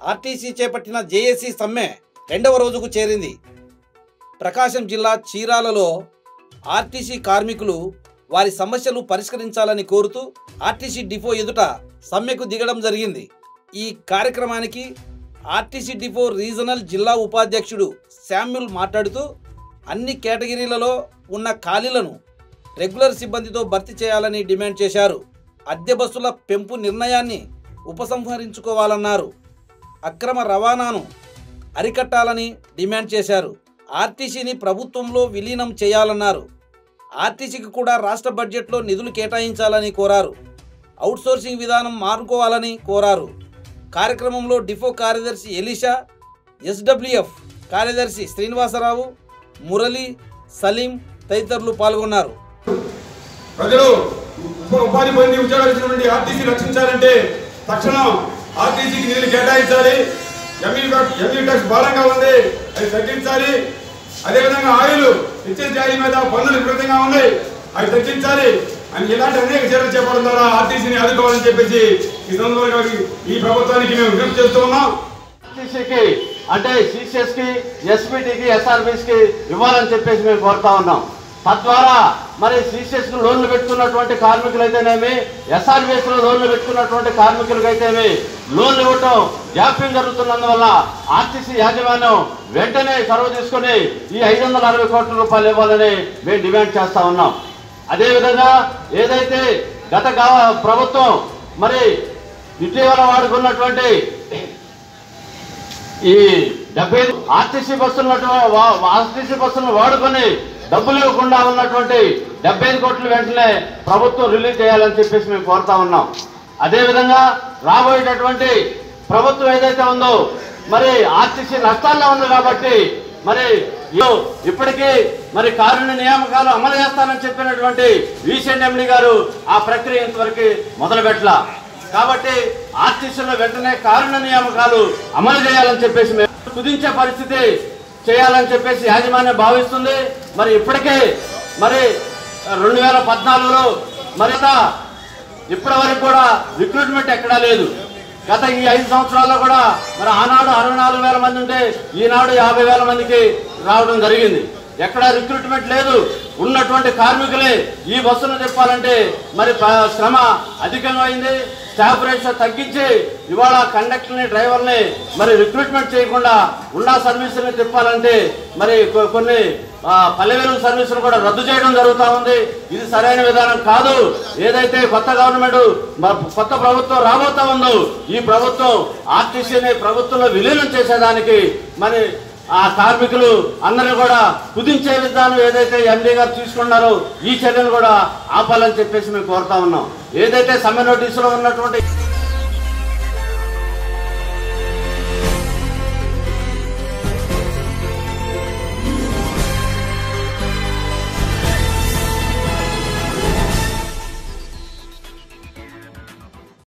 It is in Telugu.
ఆర్టీసీ చేపట్టిన జేఏసీ సమ్మె రెండవ రోజుకు చేరింది ప్రకాశం జిల్లా చీరాలలో ఆర్టీసీ కార్మికులు వారి సమస్యలు పరిష్కరించాలని కోరుతూ ఆర్టీసీ డిపో ఎదుట సమ్మెకు దిగడం జరిగింది ఈ కార్యక్రమానికి ఆర్టీసీ డిపో రీజనల్ జిల్లా ఉపాధ్యక్షుడు శామ్యుల్ మాట్లాడుతూ అన్ని కేటగిరీలలో ఉన్న ఖాళీలను రెగ్యులర్ సిబ్బందితో భర్తీ చేయాలని డిమాండ్ చేశారు అద్దె బస్సుల పెంపు నిర్ణయాన్ని ఉపసంహరించుకోవాలన్నారు అక్రమ రవాణాను అరికట్టాలని డిమాండ్ చేశారు ఆర్టీసీని ప్రభుత్వంలో విలీనం చేయాలన్నారు ఆర్టీసీకి కూడా రాష్ట్ర బడ్జెట్లో నిధులు కేటాయించాలని కోరారు అవుట్సోర్సింగ్ విధానం మారుకోవాలని కోరారు కార్యక్రమంలో డిపో కార్యదర్శి ఎలీషా ఎస్డబ్ల్యూఎఫ్ కార్యదర్శి శ్రీనివాసరావు మురళి సలీం తదితరులు పాల్గొన్నారు ప్రజలు ఉప- ఉపాధి పొంది ఉద్యోగాలు ఇచ్చినటువంటి ఆర్టీసీ రక్షించాలంటే తక్షణం ఆర్టీసీకి నిధులు కేటాయించాలి ఎంఈ ఎంఈ ట్యాక్స్ భారంగా ఉంది అది తగ్గించాలి అదేవిధంగా ఆయిల్ హెచ్ఎస్ జాయి మీద పన్నులు విపరీతంగా ఉన్నాయి అవి తగ్గించాలి అని ఇలాంటి అనేక చర్యలు చేపట్టడం ద్వారా ఆర్టీసీని ఆదుకోవాలని చెప్పేసి ఈ సందర్భంగా ఈ ప్రభుత్వానికి మేము విజ్ఞప్తి చేస్తూ ఉన్నాం ఆర్టీసీకి అంటే సిసిఎస్ కి ఎస్పీటీకి ఎస్ఆర్బీస్ కి ఇవ్వాలని చెప్పేసి మేము కోరుతా ఉన్నాం తద్వారా మరి సిసిఎస్ కు లోన్లు పెట్టుకున్నటువంటి కార్మికులైతేనేమి ఎస్ఆర్బీఎస్ లో లోన్లు పెట్టుకున్నటువంటి కార్మికులకైతేమి లోన్లు ఇవ్వటం జాప్యం జరుగుతున్నందువల్ల ఆర్టీసీ యాజమాన్యం వెంటనే చొరవ తీసుకుని ఈ ఐదు వందల అరవై కోట్ల రూపాయలు ఇవ్వాలని మేము డిమాండ్ చేస్తా ఉన్నాం అదేవిధంగా ఏదైతే గత గా- ప్రభుత్వం మరి ఇటీవల వాడుకున్నటువంటి ఈ డెబ్బై ఐదు ఆర్టీసీ బస్సులను ఆర్టీసీ బస్సులను వాడుకొని డబ్బులు ఇవ్వకుండా ఉన్నటువంటి డెబ్బై ఐదు కోట్లు వెంటనే ప్రభుత్వం రిలీజ్ చేయాలని చెప్పేసి మేము కోరుతా ఉన్నాం అదేవిధంగా రాబోయేటటువంటి ప్రభుత్వం ఏదైతే ఉందో మరి ఆర్టీసీ నష్టాల్లో ఉంది కాబట్టి మరి ఇదో ఇప్పటికీ మరి కారుణ్య నియామకాలు అమలు చేస్తానని చెప్పినటువంటి విసిఎండి గారు ఆ ప్రక్రియ ఇంతవరకు మొదలు పెట్టలా కాబట్టి ఆర్టీసీలో వెంటనే కారుణ నియామకాలు అమలు చేయాలని చెప్పేసి మేము కుదించే పరిస్థితి చేయాలని చెప్పేసి యాజమాన్యం భావిస్తుంది మరి ఇప్పటికే మరి రెండు వేల పద్నాలుగులో మరి ఇప్పటి వరకు కూడా రిక్రూట్మెంట్ ఎక్కడా లేదు గత ఈ ఐదు సంవత్సరాల్లో కూడా మరి ఆనాడు అరవై నాలుగు వేల మంది ఉంటే ఈనాడు యాభై వేల మందికి రావడం జరిగింది ఎక్కడా రిక్రూట్మెంట్ లేదు ఉన్నటువంటి కార్మికులే ఈ బస్సును తిప్పాలంటే మరి ప- శ్రమ అధికంగా అయింది స్టాఫ్ రేషియో తగ్గించి ఇవాళ కండక్టర్ని డ్రైవర్ని మరి రిక్రూట్మెంట్ చేయకుండా ఉండా సర్వీసుని తిప్పాలంటే మరి కొ- కొన్ని ఆ, పల్లె వెలుగు సర్వీసులు కూడా రద్దు చేయడం జరుగుతూ ఉంది ఇది సరైన విధానం కాదు ఏదైతే కొత్త గవర్నమెంట్ మ- కొత్త ప్రభుత్వం రాబోతా ఉందో ఈ ప్రభుత్వం ఆర్టీసీని ప్రభుత్వంలో విలీనం చేసేదానికి మరి ఆ కార్మికులు అందరిని కూడా కుదించే విధానం ఏదైతే ఎండీ గారు తీసుకున్నారో ఈ చర్యను కూడా ఆపాలని చెప్పేసి మేము కోరుతా ఉన్నాం ఏదైతే సమ్మె నోటీసులో ఉన్నటువంటి